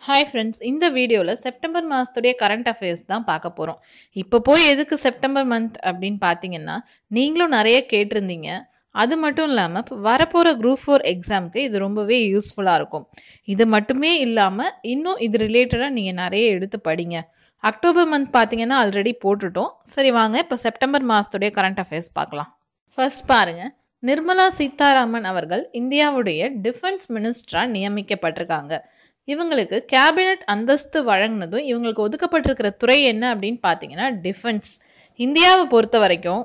hi friends இந்த வீடியோவில் September மாதத்துடைய கரண்ட் அஃபேர்ஸ் தான் பார்க்க போகிறோம் இப்போ போய் எதுக்கு செப்டம்பர் மந்த் அப்படின்னு பார்த்தீங்கன்னா நீங்களும் நிறைய கேட்டிருந்தீங்க அது மட்டும் இல்லாமல் இப்போ வரப்போகிற குரூப் ஃபோர் எக்ஸாமுக்கு இது ரொம்பவே யூஸ்ஃபுல்லாக இருக்கும் இது மட்டுமே இல்லாமல் இன்னும் இது ரிலேட்டடாக நீங்கள் நிறைய எடுத்து படிங்க அக்டோபர் மந்த் பார்த்தீங்கன்னா ஆல்ரெடி போட்டுட்டோம் சரி வாங்க இப்போ செப்டம்பர் மாதத்துடைய கரண்ட் அஃபேர்ஸ் பார்க்கலாம் ஃபர்ஸ்ட் பாருங்க நிர்மலா சீதாராமன் அவர்கள் இந்தியாவுடைய டிஃபென்ஸ் மினிஸ்டராக நியமிக்கப்பட்டிருக்காங்க இவங்களுக்கு கேபினட் அந்தஸ்து வழங்கினதும் இவங்களுக்கு ஒதுக்கப்பட்டிருக்கிற துறை என்ன அப்படின்னு பார்த்தீங்கன்னா டிஃபென்ஸ் இந்தியாவை பொறுத்த வரைக்கும்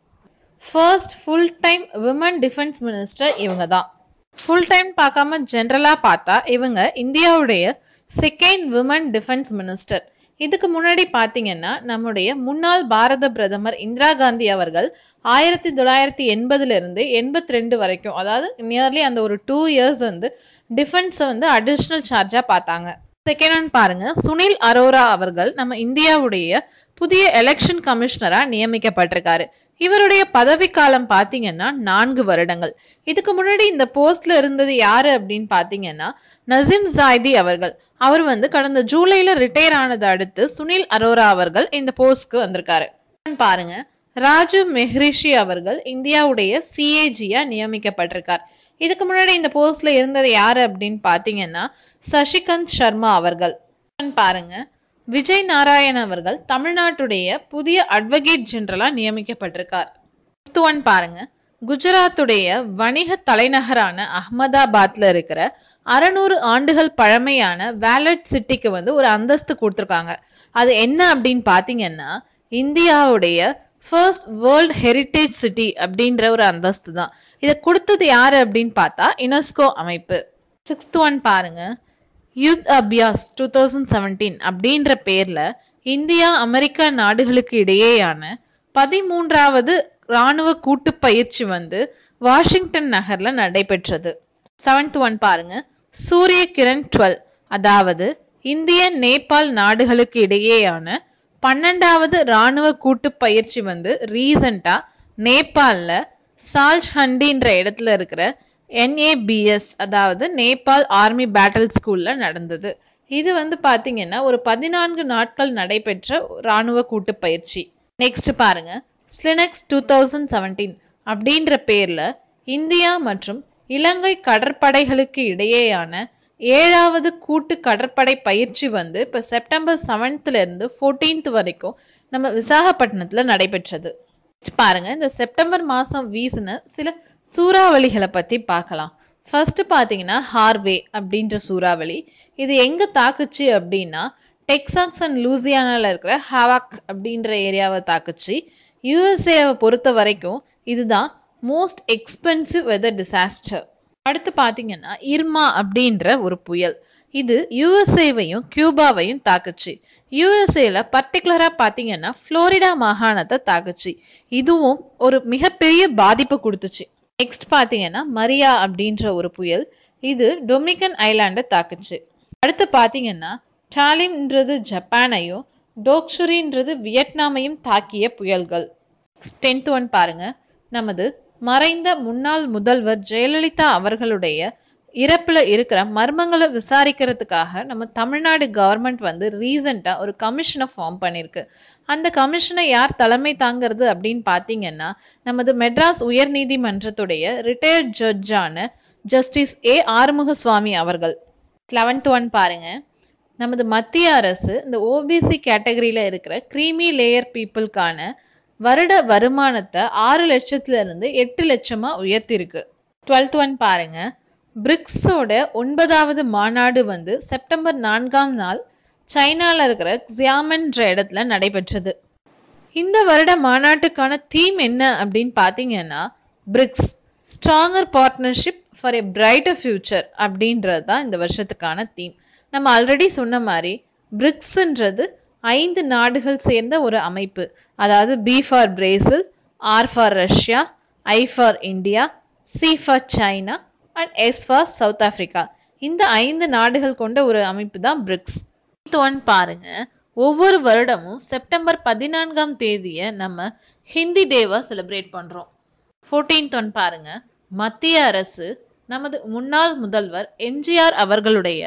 first full time women defence minister இவங்க தான் ஃபுல் டைம் பார்க்காம ஜென்ரலாக பார்த்தா இவங்க இந்தியாவுடைய செகண்ட் விமன் டிஃபென்ஸ் மினிஸ்டர் இதுக்கு முன்னாடி பார்த்தீங்கன்னா நம்முடைய முன்னாள் பாரத பிரதமர் இந்திரா காந்தி அவர்கள் ஆயிரத்தி தொள்ளாயிரத்தி எண்பதுலேருந்து எண்பத்தி ரெண்டு வரைக்கும் அதாவது நியர்லி அந்த ஒரு டூ இயர்ஸ் வந்து டிஃபென்ஸை வந்து அடிஷ்னல் சார்ஜாக பார்த்தாங்க செகண்ட் ஒன் பாருங்க சுனில் அரோரா அவர்கள் நம்ம இந்தியாவுடைய புதிய எலெக்ஷன் கமிஷனராக நியமிக்கப்பட்டிருக்காரு இவருடைய பதவிக்காலம் பார்த்தீங்கன்னா நான்கு வருடங்கள் இதுக்கு முன்னாடி இந்த போஸ்ட்ல இருந்தது யாரு அப்படின்னு பார்த்தீங்கன்னா நசீம் ஜாய்தி அவர்கள் அவர் வந்து கடந்த ஜூலைல ரிட்டையர் ஆனதை அடுத்து சுனில் அரோரா அவர்கள் இந்த போஸ்ட்க்கு வந்திருக்காரு பாருங்க ராஜு மெஹ்ரிஷி அவர்கள் இந்தியாவுடைய சிஏஜியா நியமிக்கப்பட்டிருக்கார் இதுக்கு முன்னாடி இந்த போஸ்ட்ல இருந்தது யாரு அப்படின்னு பார்த்தீங்கன்னா சசிகாந்த் சர்மா அவர்கள் பாருங்க விஜய் நாராயண் அவர்கள் தமிழ்நாட்டுடைய புதிய அட்வொகேட் ஜெனரலா நியமிக்கப்பட்டிருக்கார் ஃபிஃப்த் ஒன் பாருங்க குஜராத்துடைய வணிக தலைநகரான அகமதாபாத்ல இருக்கிற அறநூறு ஆண்டுகள் பழமையான வேலட் சிட்டிக்கு வந்து ஒரு அந்தஸ்து கொடுத்துருக்காங்க அது என்ன அப்படின்னு பார்த்தீங்கன்னா இந்தியாவுடைய ஃபர்ஸ்ட் வேர்ல்ட் ஹெரிட்டேஜ் சிட்டி அப்படின்ற ஒரு அந்தஸ்து தான் இதை கொடுத்தது யாரு அப்படின்னு பார்த்தா யுனெஸ்கோ அமைப்பு சிக்ஸ்த் ஒன் பாருங்க Yudh Abhyas two thousand seventeen அப்படின்ற பேரில் இந்தியா அமெரிக்கா நாடுகளுக்கு இடையேயான பதிமூன்றாவது இராணுவ கூட்டு பயிற்சி வந்து வாஷிங்டன் நகரில் நடைபெற்றது செவன்த் ஒன் பாருங்க சூரிய கிரண் டுவெல் அதாவது இந்திய நேபாள் நாடுகளுக்கு இடையேயான பன்னெண்டாவது இராணுவ கூட்டு பயிற்சி வந்து ரீசண்டாக நேபாளில் சால்ஜ் ஹண்டின்ற இடத்துல இருக்கிற என்ஏபிஎஸ் அதாவது நேபாள் ஆர்மி பேட்டில் ஸ்கூலில் நடந்தது இது வந்து பார்த்தீங்கன்னா ஒரு பதினான்கு நாட்கள் நடைபெற்ற இராணுவ கூட்டு பயிற்சி நெக்ஸ்ட் பாருங்க ஸ்லினக்ஸ் டூ தௌசண்ட் செவன்டீன் அப்படின்ற பேரில் இந்தியா மற்றும் இலங்கை கடற்படைகளுக்கு இடையேயான ஏழாவது கூட்டு கடற்படை பயிற்சி வந்து இப்போ செப்டம்பர் செவன்த்லேருந்து ஃபோர்டீன்த் வரைக்கும் நம்ம விசாகப்பட்டினத்தில் நடைபெற்றது பாருங்க இந்த செப்டம்பர் மாதம் வீசின சில சூறாவளிகளை பற்றி பார்க்கலாம் ஃபர்ஸ்ட் பார்த்தீங்கன்னா ஹார்வே அப்படின்ற சூறாவளி இது எங்கே தாக்குச்சு அப்படின்னா டெக்சாக்ஸ் அண்ட் லூசியானாவில் இருக்கிற ஹவாக் அப்படின்ற ஏரியாவை தாக்குச்சு யூஎஸ்ஏவை பொறுத்த வரைக்கும் இதுதான் மோஸ்ட் எக்ஸ்பென்சிவ் வெதர் டிசாஸ்டர் அடுத்து பார்த்தீங்கன்னா இர்மா அப்படின்ற ஒரு புயல் இது யுஎஸ்ஏவையும் கியூபாவையும் தாக்குச்சு யுஎஸ்ஏல பர்டிகுலராக பார்த்தீங்கன்னா ஃப்ளோரிடா மாகாணத்தை தாக்குச்சு இதுவும் ஒரு மிகப்பெரிய பாதிப்பு கொடுத்துச்சு நெக்ஸ்ட் பார்த்தீங்கன்னா மரியா அப்படின்ற ஒரு புயல் இது டொமினிக்கன் ஐலாண்டை தாக்குச்சு அடுத்து பார்த்தீங்கன்னா டாலிம்ன்றது ஜப்பானையும் டோக்ஷுரின்றது வியட்நாமையும் தாக்கிய புயல்கள் டென்த் ஒன் பாருங்க நமது மறைந்த முன்னாள் முதல்வர் ஜெயலலிதா அவர்களுடைய இறப்பில் இருக்கிற மர்மங்களை விசாரிக்கிறதுக்காக நம்ம தமிழ்நாடு கவர்மெண்ட் வந்து ரீசண்டாக ஒரு கமிஷனை ஃபார்ம் பண்ணியிருக்கு அந்த கமிஷனை யார் தலைமை தாங்கிறது அப்படின்னு பார்த்தீங்கன்னா நமது மெட்ராஸ் உயர்நீதிமன்றத்துடைய ரிட்டையர்ட் ஜட்ஜான ஜஸ்டிஸ் ஏ ஆறுமுகசுவாமி அவர்கள் லெவன்த் ஒன் பாருங்க நமது மத்திய அரசு இந்த ஓபிசி கேட்டகரியில் இருக்கிற க்ரீமி லேயர் பீப்புளுக்கான வருட வருமானத்தை ஆறு லட்சத்துல இருந்து எட்டு லட்சமாக உயர்த்திருக்கு டுவெல்த் ஒன் பாருங்க பிரிக்ஸோட ஒன்பதாவது மாநாடு வந்து செப்டம்பர் நான்காம் நாள் சைனாவில் இருக்கிற ஜியாமன்ற இடத்துல நடைபெற்றது இந்த வருட மாநாட்டுக்கான தீம் என்ன அப்படின்னு பார்த்தீங்கன்னா BRICS stronger partnership for a brighter future அப்படின்றது தான் இந்த வருஷத்துக்கான தீம் நம்ம ஆல்ரெடி சொன்ன மாதிரி பிரிக்ஸ்ன்றது ஐந்து நாடுகள் சேர்ந்த ஒரு அமைப்பு அதாவது B for Brazil R for Russia I for India C for China and S for South Africa இந்த ஐந்து நாடுகள் கொண்ட ஒரு அமைப்பு தான் பிரிக்ஸ் ஒன் பாருங்க ஒவ்வொரு வருடமும் செப்டம்பர் பதினான்காம் தேதியை நம்ம ஹிந்தி டேவாக செலிப்ரேட் பண்ணுறோம் ஃபோர்டீன்த் ஒன் பாருங்க மத்திய அரசு நமது முன்னாள் முதல்வர் எம்ஜிஆர் அவர்களுடைய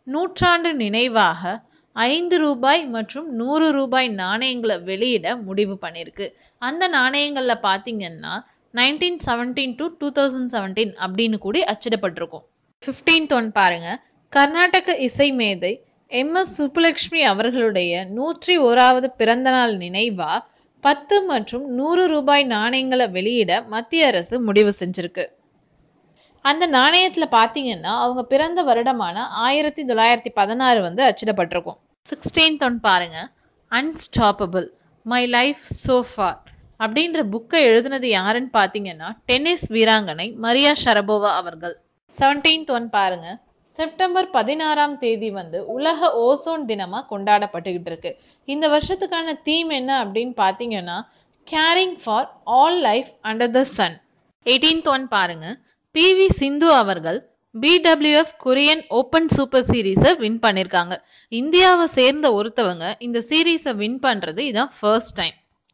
நூற்றாண்டு நினைவாக ஐந்து ரூபாய் மற்றும் நூறு ரூபாய் நாணயங்களை வெளியிட முடிவு பண்ணியிருக்கு அந்த நாணயங்களில் பார்த்தீங்கன்னா nineteen seventeen to two thousand seventeen அப்படின்னு கூடி அச்சிடப்பட்டிருக்கும் ஃபிஃப்டீன்த் ஒன் பாருங்க கர்நாடக இசை மேதை எம் எஸ் சுப்புலட்சுமி அவர்களுடைய நூற்றி ஓராவது பிறந்தநாள் நினைவா பத்து மற்றும் நூறு ரூபாய் நாணயங்களை வெளியிட மத்திய அரசு முடிவு செஞ்சிருக்கு அந்த நாணயத்தில் பார்த்தீங்கன்னா அவங்க பிறந்த வருடமான ஆயிரத்தி தொள்ளாயிரத்தி பதினாறு வந்து அச்சிடப்பட்டிருக்கும் சிக்ஸ்டீன்த் ஒன் பாருங்க unstoppable my life so far அப்படின்ற புக்கை எழுதுனது யாருன்னு பார்த்தீங்கன்னா டென்னிஸ் வீராங்கனை மரியா ஷரபோவா அவர்கள் செவன்டீன்த் ஒன் பாருங்க செப்டம்பர் பதினாறாம் தேதி வந்து உலக ஓசோன் தினமாக கொண்டாடப்பட்டுக்கிட்டு இருக்கு இந்த வருஷத்துக்கான தீம் என்ன அப்படின்னு பார்த்தீங்கன்னா caring for all life under the sun eighteenth one பாருங்க பிவி சிந்து அவர்கள் பிடபிள்யூஎஃப் கொரியன் ஓப்பன் சூப்பர் சீரீஸை வின் பண்ணியிருக்காங்க இந்தியாவை சேர்ந்த ஒருத்தவங்க இந்த சீரீஸை வின் பண்ணுறது இதான் ஃபர்ஸ்ட் டைம்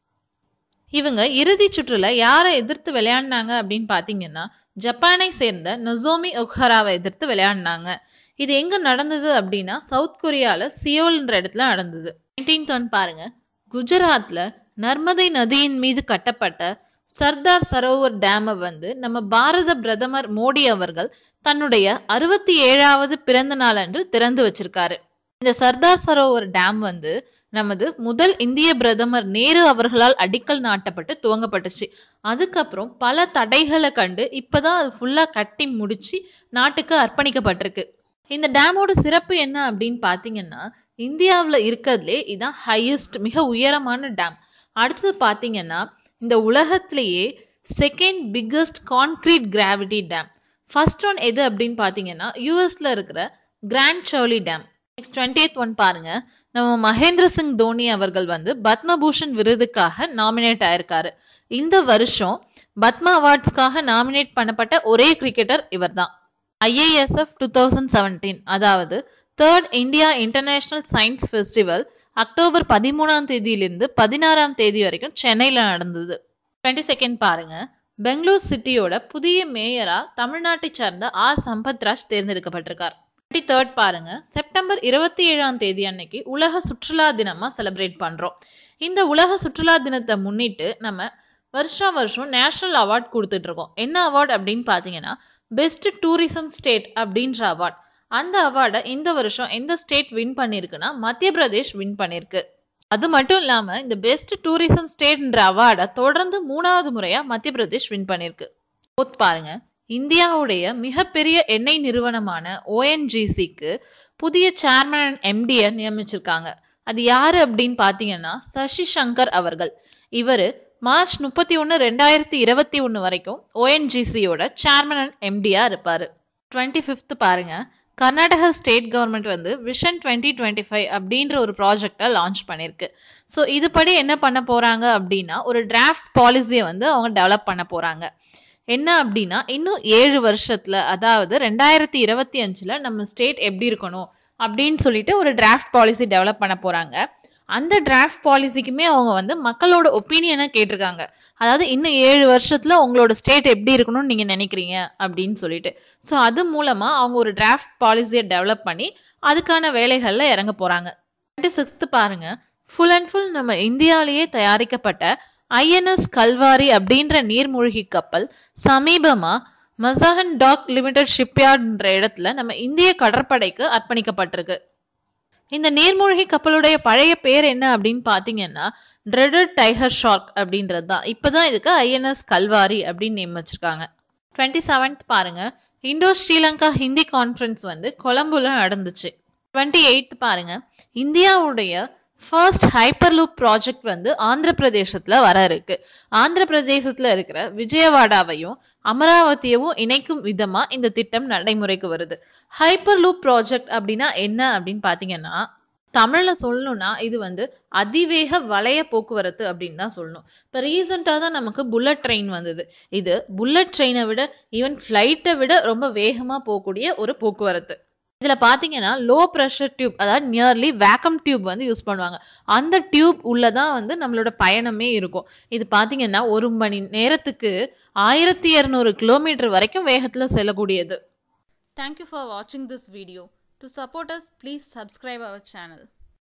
இவங்க இறுதி சுற்றுல யாரை எதிர்த்து விளையாடினாங்க அப்படின்னு பார்த்தீங்கன்னா ஜப்பானை சேர்ந்த நொசோமி ஒக்ஹராவை எதிர்த்து விளையாடினாங்க இது எங்கே நடந்தது அப்படின்னா சவுத் கொரியாவில் சியோல்ன்ற இடத்துல நடந்தது நைன்டீன்த் ஒன் பாருங்க குஜராத்தில் நர்மதை நதியின் மீது கட்டப்பட்ட சர்தார் சரோவர் டேமை வந்து நம்ம பாரத பிரதமர் மோடி அவர்கள் தன்னுடைய அறுபத்தி ஏழாவது பிறந்த நாள் அன்று திறந்து வச்சிருக்காரு இந்த சர்தார் சரோவர் டேம் வந்து நமது முதல் இந்திய பிரதமர் நேரு அவர்களால் அடிக்கல் நாட்டப்பட்டு துவங்கப்பட்டுச்சு அதுக்கப்புறம் பல தடைகளை கண்டு இப்போதான் அது ஃபுல்லாக கட்டி முடிச்சு நாட்டுக்கு அர்ப்பணிக்கப்பட்டிருக்கு இந்த டேமோட சிறப்பு என்ன அப்படின்னு பார்த்தீங்கன்னா இந்தியாவில் இருக்கிறதுலே இதான் ஹையஸ்ட் மிக உயரமான டேம் அடுத்தது பார்த்தீங்கன்னா இந்த உலகத்திலேயே second biggest concrete gravity dam first one எது அப்படின்னு பார்த்தீங்கன்னா யூஎஸில் இருக்கிற grand Coulee dam next twenty one பாருங்க நம்ம மகேந்திர சிங் தோனி அவர்கள் வந்து பத்மபூஷன் விருதுக்காக நாமினேட் ஆயிருக்காரு இந்த வருஷம் பத்மா அவார்ட்ஸ்க்காக நாமினேட் பண்ணப்பட்ட ஒரே கிரிக்கெட்டர் இவர்தான் ஐஏஎஸ்எஃப் டூ தௌசண்ட் செவன்டீன் அதாவது third India international science festival October பதிமூணாம் தேதியிலிருந்து பதினாறாம் தேதி வரைக்கும் சென்னையில் நடந்தது டுவெண்ட்டி செகண்ட் பாருங்க பெங்களூர் சிட்டியோட புதிய மேயரா தமிழ்நாட்டை சார்ந்த ஆர் சம்பத்ராஜ் தேர்ந்தெடுக்கப்பட்டிருக்கார் டுவெண்ட்டி தேர்ட் பாருங்க செப்டம்பர் இருபத்தி ஏழாம் தேதி அன்னைக்கு உலக சுற்றுலா தினமாக செலிப்ரேட் பண்ணுறோம் இந்த உலக சுற்றுலா தினத்தை முன்னிட்டு நம்ம வருஷம் வருஷம் நேஷ்னல் அவார்ட் கொடுத்துட்ருக்கோம் என்ன அவார்ட் அப்படின்னு பார்த்தீங்கன்னா பெஸ்ட் டூரிசம் ஸ்டேட் அப்படின்ற அவார்ட் அந்த அவார்டை இந்த வருஷம் எந்த ஸ்டேட் வின் பண்ணியிருக்குன்னா மத்திய பிரதேஷ் வின் பண்ணியிருக்கு அது மட்டும் இல்லாமல் இந்த பெஸ்ட் டூரிசம் ஸ்டேட்ன்ற அவார்டை தொடர்ந்து மூணாவது முறையாக மத்திய பிரதேஷ் வின் பண்ணியிருக்கு போத் பாருங்க இந்தியாவுடைய மிகப்பெரிய எண்ணெய் நிறுவனமான ஓஎன்ஜிசிக்கு புதிய சேர்மன் அண்ட் எம்டியை நியமிச்சிருக்காங்க அது யார் அப்படின்னு பார்த்தீங்கன்னா சசி சங்கர் அவர்கள் இவர் மார்ச் முப்பத்தி ஒன்று ரெண்டாயிரத்தி இருபத்தி ஒன்று வரைக்கும் ஓஎன்ஜிசியோட சேர்மன் அண்ட் எம்டியாக இருப்பார் டுவெண்ட்டி ஃபிஃப்த்து பாருங்கள் கர்நாடகா ஸ்டேட் கவர்மெண்ட் வந்து விஷன் டுவெண்ட்டி டுவெண்ட்டி ஃபைவ் அப்படின்ற ஒரு ப்ராஜெக்டை லான்ச் பண்ணியிருக்கு ஸோ இதுபடி என்ன பண்ண போகிறாங்க அப்படின்னா ஒரு டிராஃப்ட் பாலிசியை வந்து அவங்க டெவலப் பண்ண போகிறாங்க என்ன அப்படின்னா இன்னும் ஏழு வருஷத்தில் அதாவது ரெண்டாயிரத்தி இருபத்தி அஞ்சில் நம்ம ஸ்டேட் எப்படி இருக்கணும் அப்படின்னு சொல்லிட்டு ஒரு டிராஃப்ட் பாலிசி டெவலப் பண்ண போகிறாங்க அந்த டிராஃப்ட் பாலிசிக்குமே அவங்க வந்து மக்களோட ஒப்பீனியனை கேட்டிருக்காங்க அதாவது இன்னும் ஏழு வருஷத்தில் உங்களோட ஸ்டேட் எப்படி இருக்கணும்னு நீங்கள் நினைக்கிறீங்க அப்படின்னு சொல்லிட்டு ஸோ அது மூலமாக அவங்க ஒரு டிராஃப்ட் பாலிசியை டெவலப் பண்ணி அதுக்கான வேலைகளில் இறங்க போகிறாங்க டுவெண்ட்டி சிக்ஸ்த்து பாருங்கள் ஃபுல் அண்ட் ஃபுல் நம்ம இந்தியாவிலேயே தயாரிக்கப்பட்ட ஐஎன்எஸ் கல்வாரி அப்படின்ற நீர்மூழ்கி கப்பல் சமீபமாக மசஹன் டாக் லிமிடெட் ஷிப்யார்ட்ன்ற இடத்துல நம்ம இந்திய கடற்படைக்கு அர்ப்பணிக்கப்பட்டிருக்கு இந்த நீர்மூழ்கி கப்பலுடைய பழைய பேர் என்ன அப்படின்னு பார்த்தீங்கன்னா ட்ரெடட் டைகர் ஷார்க் அப்படின்றது தான் இப்போ தான் இதுக்கு ஐஎன்எஸ் கல்வாரி அப்படின்னு நேம் வச்சுருக்காங்க டுவெண்ட்டி செவன்த் பாருங்க இண்டோ ஸ்ரீலங்கா ஹிந்தி கான்ஃபரன்ஸ் வந்து கொலம்புல நடந்துச்சு டுவெண்ட்டி எயித் பாருங்க இந்தியாவுடைய ஃபர்ஸ்ட் ஹைப்பர்லூப் ப்ராஜெக்ட் வந்து ஆந்திர பிரதேசத்தில் வர இருக்கு ஆந்திர பிரதேசத்தில் இருக்கிற விஜயவாடாவையும் அமராவதியவும் இணைக்கும் விதமாக இந்த திட்டம் நடைமுறைக்கு வருது ஹைப்பர்லூப் ப்ராஜெக்ட் அப்படின்னா என்ன அப்படின்னு பார்த்தீங்கன்னா தமிழில் சொல்லணும்னா இது வந்து அதிவேக வளைய போக்குவரத்து அப்படின்னு தான் சொல்லணும் இப்போ ரீசெண்டாக தான் நமக்கு புல்லட் ட்ரெயின் வந்தது இது புல்லட் ட்ரெயினை விட ஈவன் ஃப்ளைட்டை விட ரொம்ப வேகமாக போகக்கூடிய ஒரு போக்குவரத்து இதில் பார்த்தீங்கன்னா லோ ப்ரெஷர் டியூப் அதாவது நியர்லி வேக்கம் டியூப் வந்து யூஸ் பண்ணுவாங்க அந்த டியூப் உள்ள தான் வந்து நம்மளோட பயணமே இருக்கும் இது பார்த்தீங்கன்னா ஒரு மணி நேரத்துக்கு ஆயிரத்தி இரநூறு கிலோமீட்டர் வரைக்கும் வேகத்தில் செல்லக்கூடியது தேங்க்யூ ஃபார் வாட்சிங் this video to support us please subscribe our channel